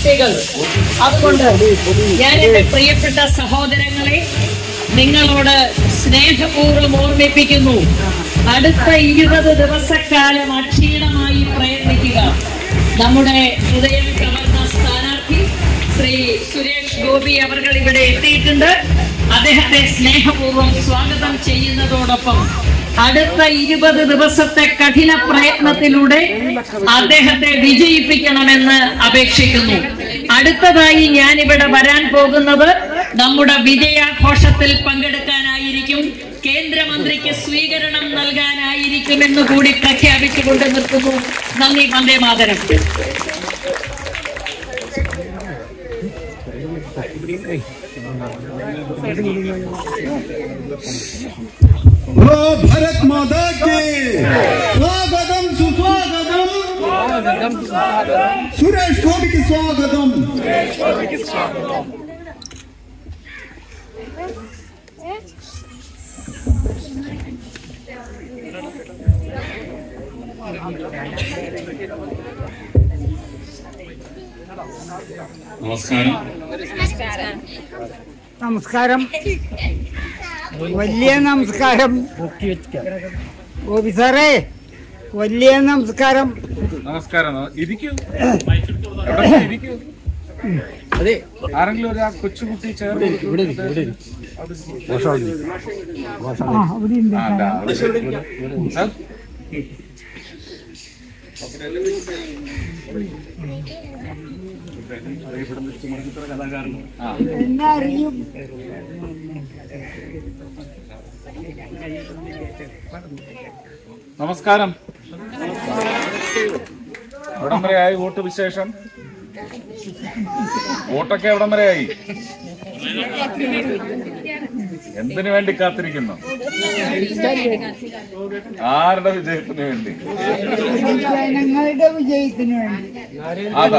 കുട്ടികൾ അതുകൊണ്ട് ഞാൻ എന്റെ പ്രിയപ്പെട്ട സഹോദരങ്ങളെ നിങ്ങളോട് സ്നേഹപൂർവ്വം ഓർമ്മിപ്പിക്കുന്നു അടുത്ത ഇരുപത് ദിവസക്കാലം അക്ഷീണമായി പ്രയത്നിക്കുക നമ്മുടെ ഹൃദയം കവർന്ന സ്ഥാനാർത്ഥി ശ്രീ സുരേഷ് ഗോപി അവർ ഇവിടെ എത്തിയിട്ടുണ്ട് അദ്ദേഹത്തെ സ്നേഹപൂർവ്വം സ്വാഗതം ചെയ്യുന്നതോടൊപ്പം അടുത്ത ഇരുപത് ദിവസത്തെ കഠിന പ്രയത്നത്തിലൂടെ അദ്ദേഹത്തെ വിജയിപ്പിക്കണമെന്ന് അപേക്ഷിക്കുന്നു അടുത്തതായി ഞാൻ ഇവിടെ വരാൻ പോകുന്നത് നമ്മുടെ വിജയാഘോഷത്തിൽ പങ്കെടുക്കാനായിരിക്കും കേന്ദ്രമന്ത്രിക്ക് സ്വീകരണം നൽകാനായിരിക്കുമെന്ന് കൂടി പ്രഖ്യാപിച്ചുകൊണ്ട് നിർത്തുന്നു നന്ദി വന്ദേ മാതരം बोलो भारत माता की स्वागतम सुस्वागतम सुरेश गोपी की स्वागतम നമസ്കാരം നമസ്കാരം വലിയ നമസ്കാരം ഗോപി സാറേ വലിയ നമസ്കാരം നമസ്കാരം ഇരിക്കൂ എവിടെ ഇരിക്കൂ അതെ ആരെങ്കിലും ഒരു ആ കൊച്ചുകുട്ടി ചേർന്ന് ആ അവിടെ ഉണ്ട് ആ, ദാ, അവിടെ ശരി. സാർ എന്നെ അറിയും നമസ്കാരം എവിടം വരെയായി വോട്ട് വിശേഷം വോട്ടൊക്കെ എവിടം വരെയായി എന്തിനു വേണ്ടി കാത്തിരിക്കുന്നു ആരുടെ വിജയത്തിന് വേണ്ടി ജനങ്ങളുടെ വിജയത്തിന് വേണ്ടി അതാ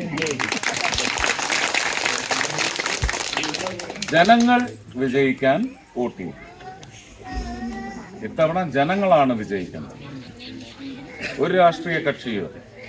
ജനങ്ങൾ വിജയിക്കാൻ വോട്ട് ചെയ്യും ഇത്തവണ ജനങ്ങളാണ് വിജയിക്കുന്നത് ഒരു രാഷ്ട്രീയ കക്ഷിയോ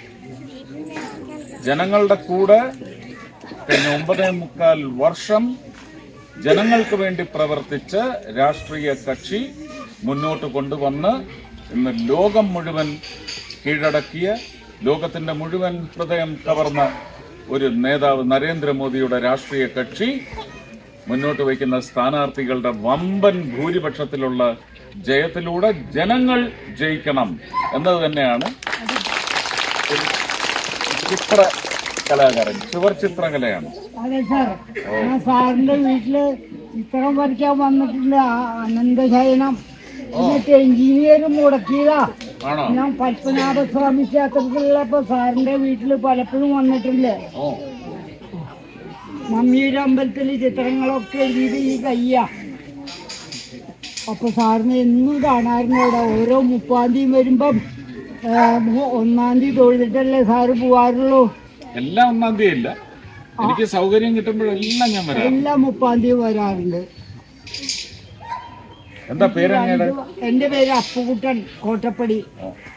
ജനങ്ങളുടെ കൂടെ കഴിഞ്ഞ ഒമ്പതേ മുക്കാൽ വർഷം ജനങ്ങൾക്ക് വേണ്ടി പ്രവർത്തിച്ച് രാഷ്ട്രീയ കക്ഷി മുന്നോട്ട് കൊണ്ടുവന്ന് ഇന്ന് ലോകം മുഴുവൻ കീഴടക്കിയ ലോകത്തിന്റെ മുഴുവൻ ഹൃദയം കവർന്ന ഒരു നേതാവ് നരേന്ദ്രമോദിയുടെ രാഷ്ട്രീയ കക്ഷി മുന്നോട്ട് വയ്ക്കുന്ന സ്ഥാനാർത്ഥികളുടെ വമ്പൻ ഭൂരിപക്ഷത്തിലുള്ള ജയത്തിലൂടെ ജനങ്ങൾ ജയിക്കണം എന്നത് തന്നെയാണ് ഒരു ചിത്ര കലാകാരൻ ചുവർ ചിത്രകലയാണ് അതെ സാർ ഞാൻ സാറിന്റെ വീട്ടില് ചിത്രം വരയ്ക്കാൻ വന്നിട്ടുണ്ട് ആ അനന്തശയനം എന്നിട്ട് എഞ്ചിനീയർ മുടക്കിയതാ ആണോ ഞാൻ പത്മനാഭസ്വാമി ക്ഷേത്രത്തിലുള്ളപ്പോ സാറിന്റെ വീട്ടില് പലപ്പോഴും വന്നിട്ടുണ്ട് ഓ മമ്മിയുടെ അമ്പലത്തില് ചിത്രങ്ങളൊക്കെ എഴുതിയത് ഈ കയ്യ അപ്പൊ സാറിന് എന്നും കാണാറുണ്ട് അവിടെ ഓരോ മുപ്പാം തീയതി വരുമ്പം ആ, മു- ഒന്നാം തീയതി തൊഴുതിട്ടല്ലേ സാറ് പോവാറുള്ളൂ എല്ലാം ഒന്നാം തീയതി ഇല്ല എനിക്ക് സൗകര്യം കിട്ടുമ്പോഴെല്ലാം ഞാൻ വരാം എല്ലാ മുപ്പാം തീയതി വരാറുണ്ട് എന്താ പേര് അങ്ങയുടെ എന്റെ പേര് അപ്പുകുട്ടൻ കോട്ടപ്പടി ഓ.